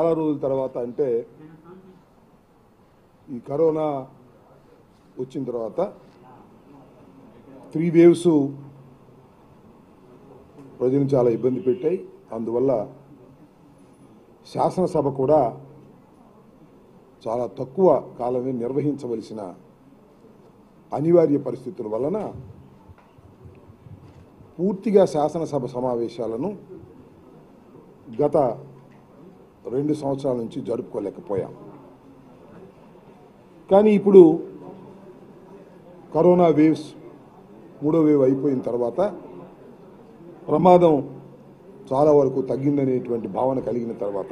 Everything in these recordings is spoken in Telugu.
చాలా రోజుల తర్వాత అంటే ఈ కరోనా వచ్చిన తర్వాత త్రీ వేవ్స్ ప్రజలను చాలా ఇబ్బంది పెట్టాయి అందువల్ల శాసనసభ కూడా చాలా తక్కువ కాలమే నిర్వహించవలసిన అనివార్య పరిస్థితుల వలన పూర్తిగా శాసనసభ సమావేశాలను గత రెండు సంవత్సరాల నుంచి జరుపుకోలేకపోయాం కానీ ఇప్పుడు కరోనా వేవ్స్ మూడో వేవ్ అయిపోయిన తర్వాత ప్రమాదం చాలా వరకు తగ్గిందనేటువంటి భావన కలిగిన తర్వాత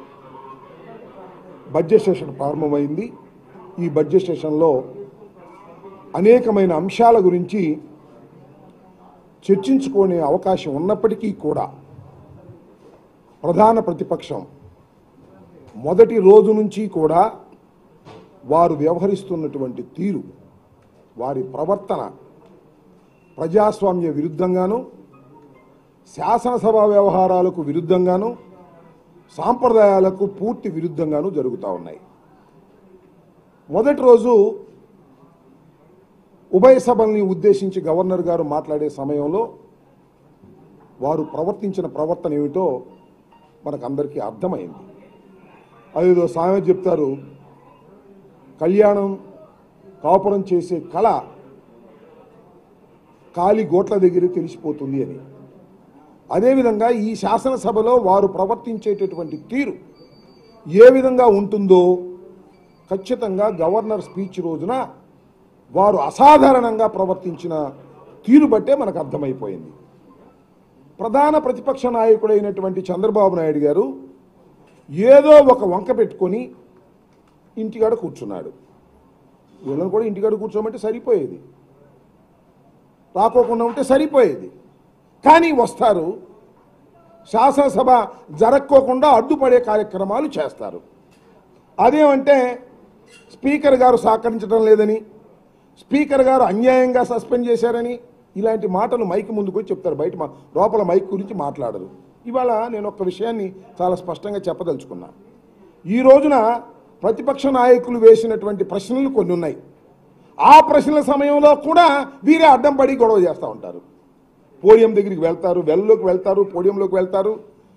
బడ్జెట్ సెషన్ ప్రారంభమైంది ఈ బడ్జెట్ సెషన్లో అనేకమైన అంశాల గురించి చర్చించుకునే అవకాశం ఉన్నప్పటికీ కూడా ప్రధాన ప్రతిపక్షం మొదటి రోజు నుంచి కూడా వారు వ్యవహరిస్తున్నటువంటి తీరు వారి ప్రవర్తన ప్రజాస్వామ్య విరుద్ధంగాను శాసనసభ వ్యవహారాలకు విరుద్ధంగాను సాంప్రదాయాలకు పూర్తి విరుద్ధంగాను జరుగుతూ ఉన్నాయి మొదటి రోజు ఉభయ సభల్ని ఉద్దేశించి గవర్నర్ గారు మాట్లాడే సమయంలో వారు ప్రవర్తించిన ప్రవర్తన ఏమిటో మనకందరికీ అర్థమైంది అదేదో సామెత చెప్తారు కళ్యాణం కాపురం చేసే కళ కాలి గోట్ల దగ్గరే తెలిసిపోతుంది అని అదేవిధంగా ఈ శాసనసభలో వారు ప్రవర్తించేటటువంటి తీరు ఏ విధంగా ఉంటుందో ఖచ్చితంగా గవర్నర్ స్పీచ్ రోజున వారు అసాధారణంగా ప్రవర్తించిన తీరు బట్టే మనకు అర్థమైపోయింది ప్రధాన ప్రతిపక్ష నాయకుడైనటువంటి చంద్రబాబు నాయుడు గారు ఏదో ఒక వంక పెట్టుకొని ఇంటికాడ కూర్చున్నాడు వీళ్ళని కూడా ఇంటికాడ కూర్చోమంటే సరిపోయేది రాకోకుండా ఉంటే సరిపోయేది కానీ వస్తారు శాసనసభ జరక్కోకుండా అడ్డుపడే కార్యక్రమాలు చేస్తారు అదేమంటే స్పీకర్ గారు సహకరించడం లేదని స్పీకర్ గారు అన్యాయంగా సస్పెండ్ చేశారని ఇలాంటి మాటలు మైక్ ముందుకు వచ్చి చెప్తారు బయట మా లోపల మైక్ గురించి మాట్లాడరు ఇవాళ నేను ఒక విషయాన్ని చాలా స్పష్టంగా చెప్పదలుచుకున్నా ఈ రోజున ప్రతిపక్ష నాయకులు వేసినటువంటి ప్రశ్నలు కొన్ని ఉన్నాయి ఆ ప్రశ్నల సమయంలో కూడా వీరే అడ్డం పడి గొడవ చేస్తూ ఉంటారు పోడియం దగ్గరికి వెళ్తారు వెల్లోకి వెళ్తారు పోడియంలోకి వెళ్తారు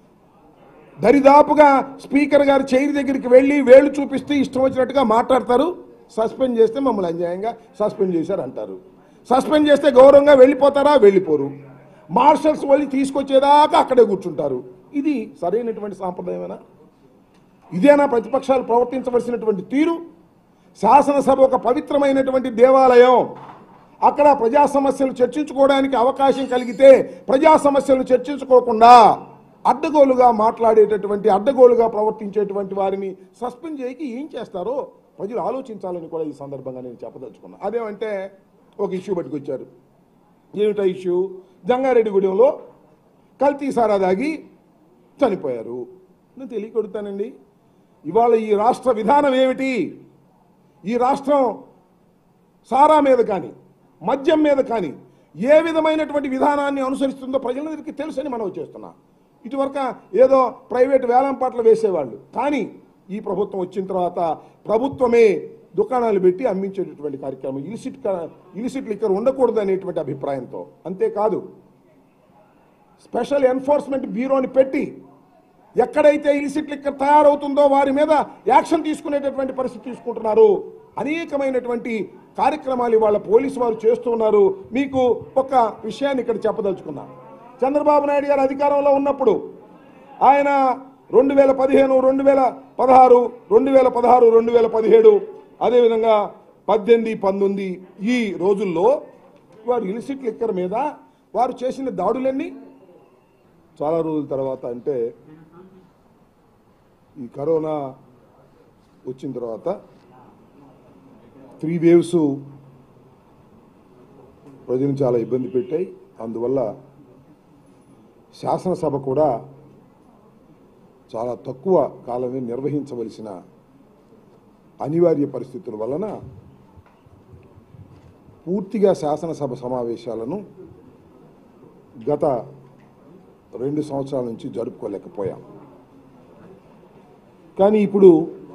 దరిదాపుగా స్పీకర్ గారి చైర్ దగ్గరికి వెళ్ళి వేళ్ళు చూపిస్తూ ఇష్టం వచ్చినట్టుగా మాట్లాడతారు సస్పెండ్ చేస్తే మమ్మల్ని అన్యాయంగా సస్పెండ్ చేశారు అంటారు సస్పెండ్ చేస్తే గౌరవంగా వెళ్ళిపోతారా వెళ్ళిపోరు మార్షల్స్ వెళ్ళి తీసుకొచ్చేదాకా అక్కడే కూర్చుంటారు ఇది సరైనటువంటి సాంప్రదాయమేనా ఇదేనా ప్రతిపక్షాలు ప్రవర్తించవలసినటువంటి తీరు శాసనసభ ఒక పవిత్రమైనటువంటి దేవాలయం అక్కడ ప్రజా సమస్యలు చర్చించుకోవడానికి అవకాశం కలిగితే ప్రజా సమస్యలు చర్చించుకోకుండా అడ్డగోలుగా మాట్లాడేటటువంటి అడ్డగోలుగా ప్రవర్తించేటువంటి వారిని సస్పెండ్ చేయకి ఏం చేస్తారో ప్రజలు ఆలోచించాలని కూడా ఈ సందర్భంగా నేను చెప్పదలుచుకున్నా అదేమంటే ఒక ఇష్యూ పట్టుకొచ్చారు ఏమిటా ఇష్యూ జంగారెడ్డిగూడెంలో కల్తీ సారా దాగి చనిపోయారు నేను తెలియకొడుతానండి ఇవాళ ఈ రాష్ట్ర విధానం ఏమిటి ఈ రాష్ట్రం సారా మీద కానీ మద్యం మీద కానీ ఏ విధమైనటువంటి విధానాన్ని అనుసరిస్తుందో ప్రజలందరికీ తెలుసని మనం చేస్తున్నా ఇటువరకు ఏదో ప్రైవేట్ వేలంపాట్లు వేసేవాళ్ళు కానీ ఈ ప్రభుత్వం వచ్చిన తర్వాత ప్రభుత్వమే దుకాణాలు పెట్టి అమ్మించేటటువంటి కార్యక్రమం ఇలిసిట్ ఇలిసిట్ లిక్కర్ ఉండకూడదు అనేటువంటి అభిప్రాయంతో అంతేకాదు స్పెషల్ ఎన్ఫోర్స్మెంట్ బ్యూరోని పెట్టి ఎక్కడైతే ఇలిసిట్ లిక్కర్ తయారవుతుందో వారి మీద యాక్షన్ తీసుకునేటటువంటి పరిస్థితి తీసుకుంటున్నారు అనేకమైనటువంటి కార్యక్రమాలు ఇవాళ పోలీసు వారు చేస్తున్నారు మీకు ఒక విషయాన్ని ఇక్కడ చెప్పదలుచుకున్నా చంద్రబాబు నాయుడు గారు అధికారంలో ఉన్నప్పుడు ఆయన రెండు వేల పదిహేను రెండు వేల పదహారు రెండు వేల పదహారు రెండు వేల పదిహేడు అదేవిధంగా పద్దెనిమిది పంతొమ్మిది ఈ రోజుల్లో వారు ఇలిసిట్ లిక్కర్ మీద వారు చేసిన దాడులన్నీ చాలా రోజుల తర్వాత అంటే ఈ కరోనా వచ్చిన తర్వాత త్రీ వేవ్స్ ప్రజలను చాలా ఇబ్బంది పెట్టాయి అందువల్ల శాసనసభ కూడా చాలా తక్కువ కాలమే నిర్వహించవలసిన అనివార్య పరిస్థితుల వలన పూర్తిగా శాసనసభ సమావేశాలను గత రెండు సంవత్సరాల నుంచి జరుపుకోలేకపోయాం కానీ ఇప్పుడు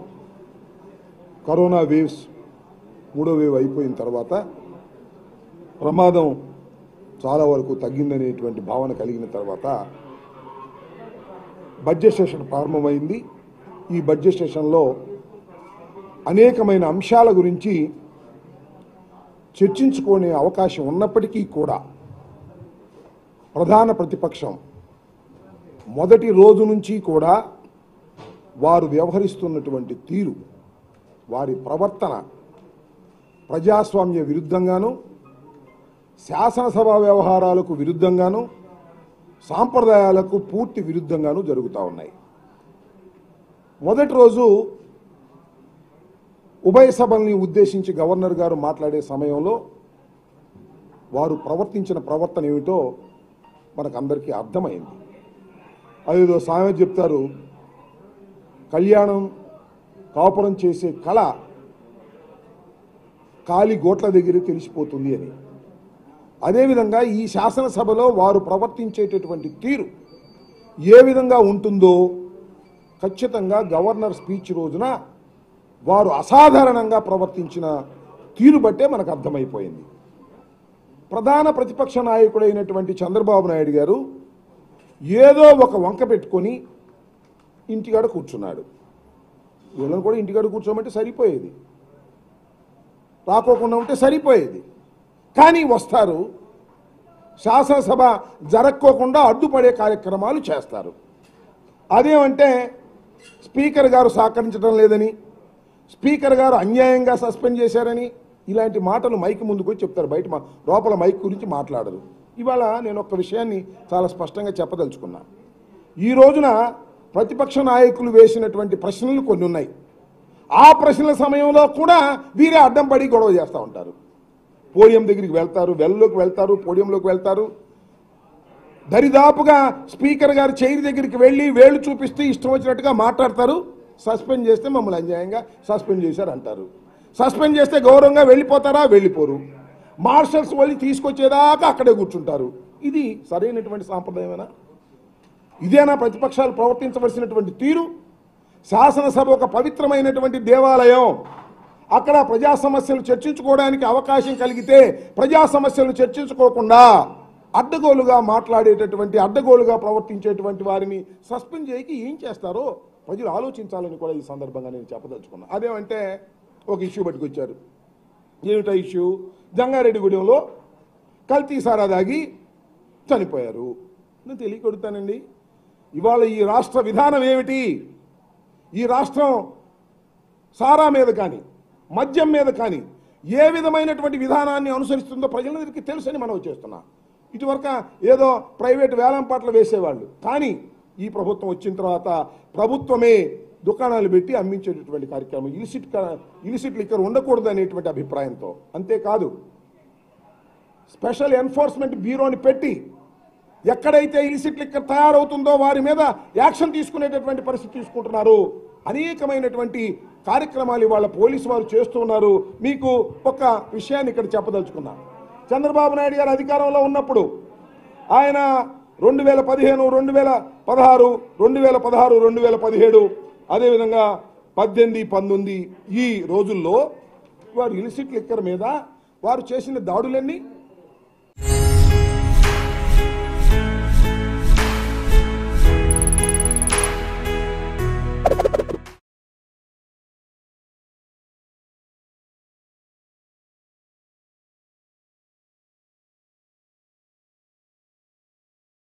కరోనా వేవ్స్ మూడో వేవ్ అయిపోయిన తర్వాత ప్రమాదం చాలా వరకు తగ్గిందనేటువంటి భావన కలిగిన తర్వాత బడ్జెట్ సెషన్ ప్రారంభమైంది ఈ బడ్జెట్ సెషన్లో అనేకమైన అంశాల గురించి చర్చించుకునే అవకాశం ఉన్నప్పటికీ కూడా ప్రధాన ప్రతిపక్షం మొదటి రోజు నుంచి కూడా వారు వ్యవహరిస్తున్నటువంటి తీరు వారి ప్రవర్తన ప్రజాస్వామ్య విరుద్ధంగాను శాసనసభ వ్యవహారాలకు విరుద్ధంగాను సాంప్రదాయాలకు పూర్తి విరుద్ధంగాను జరుగుతూ ఉన్నాయి మొదటి రోజు ఉభయ సభల్ని ఉద్దేశించి గవర్నర్ గారు మాట్లాడే సమయంలో వారు ప్రవర్తించిన ప్రవర్తన ఏమిటో మనకు అందరికీ అర్థమైంది అదేదో సామెత చెప్తారు కళ్యాణం కాపురం చేసే కళ కాలి గోట్ల దగ్గర తెలిసిపోతుంది అని అదేవిధంగా ఈ శాసనసభలో వారు ప్రవర్తించేటటువంటి తీరు ఏ విధంగా ఉంటుందో ఖచ్చితంగా గవర్నర్ స్పీచ్ రోజున వారు అసాధారణంగా ప్రవర్తించిన తీరు బట్టే మనకు అర్థమైపోయింది ప్రధాన ప్రతిపక్ష నాయకుడైనటువంటి చంద్రబాబు నాయుడు గారు ఏదో ఒక వంక పెట్టుకొని ఇంటికాడ కూర్చున్నాడు వీళ్ళని కూడా ఇంటికాడ కూర్చోమంటే సరిపోయేది రాకోకుండా ఉంటే సరిపోయేది కానీ వస్తారు శాసనసభ జరక్కోకుండా అడ్డుపడే కార్యక్రమాలు చేస్తారు అదేమంటే స్పీకర్ గారు సహకరించడం లేదని స్పీకర్ గారు అన్యాయంగా సస్పెండ్ చేశారని ఇలాంటి మాటలు మైక్ ముందుకు వచ్చి చెప్తారు బయట మా- లోపల మైక్ గురించి మాట్లాడరు ఇవాళ నేను ఒక విషయాన్ని చాలా స్పష్టంగా చెప్పదలుచుకున్నా ఈ రోజున ప్రతిపక్ష నాయకులు వేసినటువంటి ప్రశ్నలు కొన్ని ఉన్నాయి ఆ ప్రశ్నల సమయంలో కూడా వీరే అడ్డం పడి గొడవ చేస్తూ ఉంటారు పోడియం దగ్గరికి వెళ్తారు వెల్లోకి వెళ్తారు పోడియంలోకి వెళ్తారు దరిదాపుగా స్పీకర్ గారు చైర్ దగ్గరికి వెళ్ళి వేళ్ళు చూపిస్తూ ఇష్టం వచ్చినట్టుగా మాట్లాడతారు సస్పెండ్ చేస్తే మమ్మల్ని అన్యాయంగా సస్పెండ్ చేశారు అంటారు సస్పెండ్ చేస్తే గౌరవంగా వెళ్ళిపోతారా వెళ్ళిపోరు మార్షల్స్ వెళ్ళి తీసుకొచ్చేదాకా అక్కడే కూర్చుంటారు ఇది సరైనటువంటి సాంప్రదాయమేనా ఇదేనా ప్రతిపక్షాలు ప్రవర్తించవలసినటువంటి తీరు శాసనసభ ఒక పవిత్రమైనటువంటి దేవాలయం అక్కడ ప్రజా సమస్యలు చర్చించుకోవడానికి అవకాశం కలిగితే ప్రజా సమస్యలు చర్చించుకోకుండా అడ్డగోలుగా మాట్లాడేటటువంటి అడ్డగోలుగా ప్రవర్తించేటువంటి వారిని సస్పెండ్ చేయకి ఏం చేస్తారో ప్రజలు ఆలోచించాలని కూడా ఈ సందర్భంగా నేను చెప్పదలుచుకున్నా అదేమంటే ఒక ఇష్యూ పట్టుకొచ్చారు ఏమిటా ఇష్యూ జంగారెడ్డిగూడెంలో కల్తీ సారా దాగి చనిపోయారు నేను తెలియకొడుతానండి ఇవాళ ఈ రాష్ట్ర విధానం ఏమిటి ఈ రాష్ట్రం సారా మీద కానీ మద్యం మీద కానీ ఏ విధమైనటువంటి విధానాన్ని అనుసరిస్తుందో ప్రజలందరికీ తెలుసని మనం చేస్తున్నాం ఇటువరకు ఏదో ప్రైవేట్ వేలంపాట్లు వేసేవాళ్ళు కానీ ఈ ప్రభుత్వం వచ్చిన తర్వాత ప్రభుత్వమే దుకాణాలు పెట్టి అమ్మించేటటువంటి కార్యక్రమం ఇలిసిట్ ఇలిసిట్ లిక్కర్ ఉండకూడదు అనేటువంటి అభిప్రాయంతో అంతేకాదు స్పెషల్ ఎన్ఫోర్స్మెంట్ బ్యూరోని పెట్టి ఎక్కడైతే ఇలిసిట్ లిక్కర్ తయారవుతుందో వారి మీద యాక్షన్ తీసుకునేటటువంటి పరిస్థితి తీసుకుంటున్నారు అనేకమైనటువంటి కార్యక్రమాలు ఇవాళ పోలీసు వారు చేస్తున్నారు మీకు ఒక విషయాన్ని ఇక్కడ చెప్పదలుచుకున్నా చంద్రబాబు నాయుడు గారు అధికారంలో ఉన్నప్పుడు ఆయన రెండు వేల పదిహేను రెండు వేల పదహారు రెండు వేల పదహారు రెండు వేల పదిహేడు అదేవిధంగా పద్దెనిమిది పంతొమ్మిది ఈ రోజుల్లో వారు ఇలిసిట్ లిక్కర్ మీద వారు చేసిన దాడులన్నీ